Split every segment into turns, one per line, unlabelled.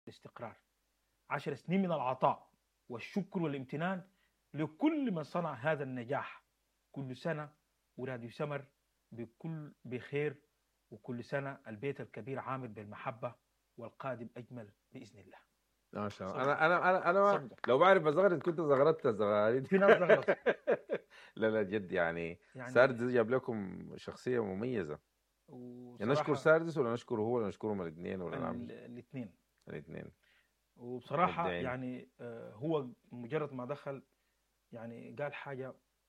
الاستقرار عشر سنين من العطاء والشكر والامتنان لكل من صنع هذا النجاح كل سنة وراديو سمر بكل بخير وكل سنة البيت الكبير عامر بالمحبة والقادم أجمل بإذن الله
ما شاء الله انا انا انا انا
صدق.
لو بعرف ازغرد كنت زغردت الزغاريد
في ناس زغرت
لا لا جد يعني,
يعني
ساردس جاب لكم شخصيه مميزه يعني نشكر ساردس ولا نشكره هو ولا نشكرهم الاثنين ولا نعمل
الاثنين
الاثنين
وبصراحة
مبدعين.
يعني آه، هو مجرد ما دخل يعني قال حاجة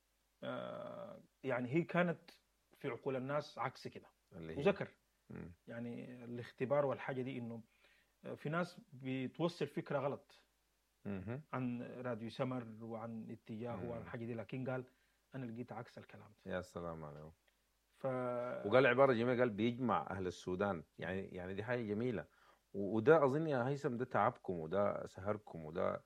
آه، يعني هي كانت في عقول الناس عكس كده
اللي هي
وذكر
مم.
يعني الاختبار والحاجة دي إنه آه، في ناس بتوصل فكرة غلط
مهم.
عن راديو سمر وعن اتجاهه
مم.
وعن الحاجة دي لكن قال أنا لقيت عكس الكلام ده
يا سلام عليهم
ف
وقال عباره جميله قال بيجمع اهل السودان يعني يعني دي حاجه جميله و- وده اظن يا هيثم ده تعبكم وده سهركم وده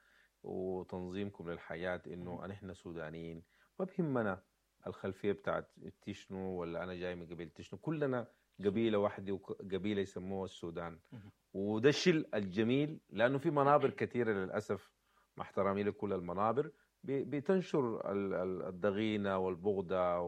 وتنظيمكم للحياه انه نحن سودانيين ما بهمنا الخلفيه بتاعت تشنو ولا انا جاي من قبيله تشنو كلنا قبيله واحده وقبيله يسموها السودان
مهم.
وده الشيء الجميل لانه في منابر كثيره للاسف مع احترامي لكل المنابر بي- بتنشر ال- ال- الضغينه والبغضه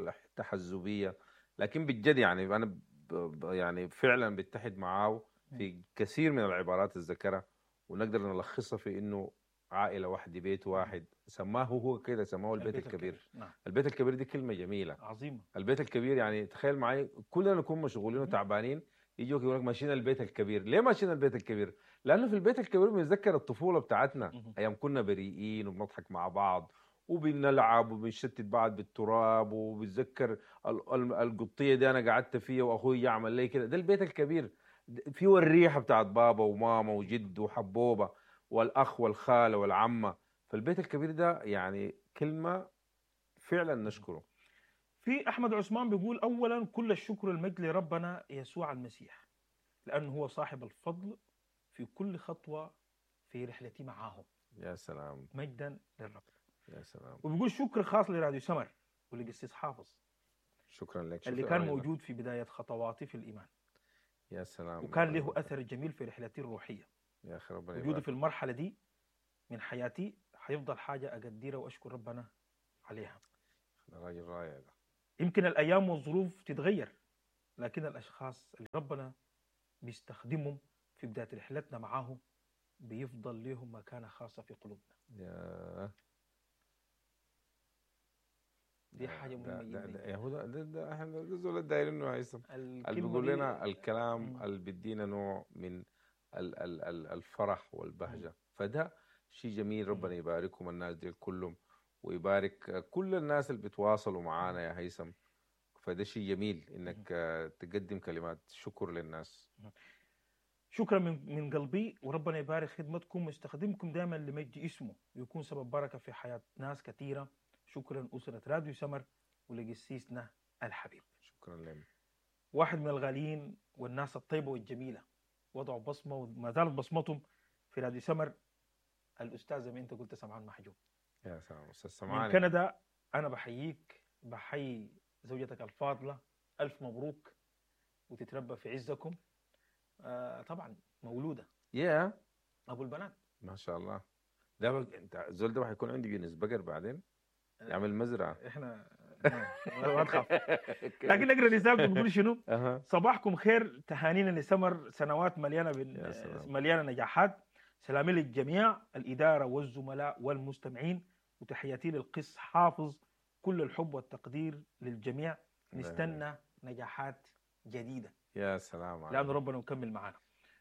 والتحزبيه لكن بالجد يعني انا ب- ب- يعني فعلا بتحد معاه في كثير من العبارات الذكرها ونقدر نلخصها في انه عائله واحده بيت واحد سماه هو كده سماه البيت الكبير
نعم
البيت الكبير دي كلمه جميله
عظيمة
البيت الكبير يعني تخيل معي كلنا نكون مشغولين وتعبانين يجوك يقول لك ماشيين البيت الكبير ليه ماشيين البيت الكبير لانه في البيت الكبير بنتذكر الطفوله بتاعتنا
مهم.
ايام كنا بريئين وبنضحك مع بعض وبنلعب وبنشتت بعض بالتراب وبتذكر ال- ال- القطيه دي انا قعدت فيها واخوي يعمل لي كده ده البيت الكبير د- فيه الريحه بتاعت بابا وماما وجد وحبوبه والاخ والخاله والعمه فالبيت الكبير ده يعني كلمه فعلا نشكره
في احمد عثمان بيقول اولا كل الشكر والمجد لربنا يسوع المسيح لانه هو صاحب الفضل في كل خطوه في رحلتي معاه
يا سلام
مجدا للرب
يا سلام
وبيقول شكر خاص لراديو سمر ولقسيس حافظ
شكرا لك
اللي
شكراً
كان
أيضاً.
موجود في بدايه خطواتي في الايمان
يا سلام
وكان له اثر جميل في رحلتي الروحيه
يا اخي ربنا
وجودي
يبارك
في المرحله دي من حياتي حيفضل حاجه اقدرها واشكر ربنا عليها
ده راجل رائع ده
يمكن الايام والظروف تتغير لكن الاشخاص اللي ربنا بيستخدمهم في بدايه رحلتنا معاه بيفضل لهم مكانه خاصه في قلوبنا
يا
دي
ده-
حاجه
ده-
مهمه
ده- ده-
جدا
يا هو ده ده- ده احنا ده زول الدايرين انه هيثم اللي
الكلمة
بيقول
دي-
لنا الكلام
مم.
اللي بيدينا نوع من ال ال ال الفرح والبهجه فده شيء جميل ربنا يباركهم الناس دي كلهم ويبارك كل الناس اللي بيتواصلوا معانا يا هيثم فده شيء جميل انك آه، تقدم كلمات شكر للناس
شكرا من من قلبي وربنا يبارك خدمتكم ويستخدمكم دائما لمجد اسمه ويكون سبب بركه في حياه ناس كثيره شكرا اسره راديو سمر ولقسيسنا الحبيب
شكرا لهم
واحد من الغاليين والناس الطيبه والجميله وضعوا بصمه وما زالت بصمتهم في راديو سمر الاستاذ زي ما انت قلت سمعان محجوب
يا سلام استاذ
من
سمعاني
كندا انا بحييك بحيي زوجتك الفاضله الف مبروك وتتربى في عزكم آه طبعا مولوده
يا
ابو البنات
ما شاء الله ده بق... انت الزول ده حيكون عنده يونس بقر بعدين يعمل مزرعه
احنا ما تخاف لكن نقرا رسالته بتقول شنو؟
اها
صباحكم خير تهانينا لسمر سنوات مليانه بال...
يا سلام.
مليانه نجاحات سلامي للجميع الاداره والزملاء والمستمعين وتحياتي للقس حافظ كل الحب والتقدير للجميع نستنى نجاحات جديده
يا سلام عليك.
لانه ربنا يكمل معنا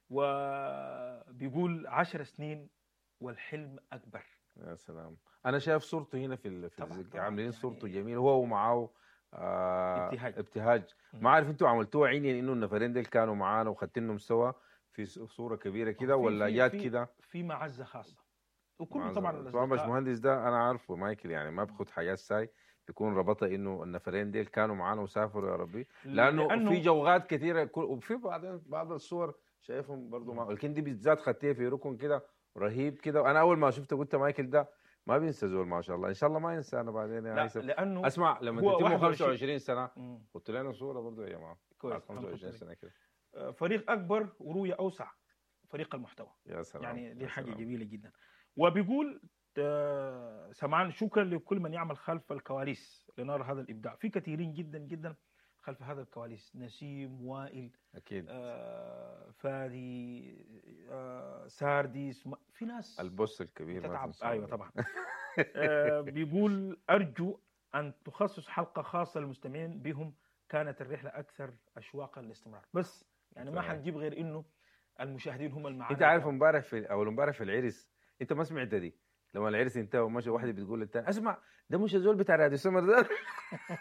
وبيقول عشر سنين والحلم اكبر
يا سلام انا شايف صورته هنا في ال... في
طبعاً،
الزق
طبعاً،
عاملين
يعني-
صورته جميل هو ومعاه آه
ابتهاج.
ابتهاج
مم.
ما عارف انتوا عملتوها عيني انه النفرين دول كانوا معانا وخدتنهم سوا في س- صوره كبيره كده
في-
ولا
في-
جات
في-
كده
في معزه خاصه وكل
مع
طبعا
زمان. طبعا مش
الأصدقاء-
مهندس ده انا عارفه مايكل يعني ما بخد حاجات ساي يكون ربطها انه النفرين ديل كانوا معانا وسافروا يا ربي لانه,
لأنه-
في جوغات كثيره كل- وفي بعض بعض الصور شايفهم برضو ما لكن دي بالذات خدتها في ركن كده رهيب كده وانا اول ما شفته قلت مايكل ده ما بينسى زول ما شاء الله ان شاء الله ما ينسى انا بعدين يا
لا
هيثم
لانه
اسمع لما
هو
تتم
21
25 سنه
مم.
قلت لنا صوره برضو يا جماعه
كويس
بعد 25
25
سنه كده
فريق اكبر ورؤيه اوسع فريق المحتوى
يا سلام
يعني دي
يا
حاجه
سلام.
جميله جدا وبيقول آه، سمعان شكرا لكل من يعمل خلف الكواليس لنرى هذا الابداع في كثيرين جدا جدا خلف هذا الكواليس نسيم وائل
اكيد
آه، فادي آه، سارديس ما- في ناس
البوس الكبير ما
تتعب
تنساه.
ايوه طبعا آه، بيقول ارجو ان تخصص حلقه خاصه للمستمعين بهم كانت الرحله اكثر اشواقا للاستمرار بس يعني ما
تمام.
حنجيب غير انه المشاهدين هم المعاني
انت عارف امبارح في او امبارح في العرس انت ما سمعت دي لما العرس انتهى ومشى واحده بتقول للثاني اسمع ده مش الزول بتاع راديو سمر ده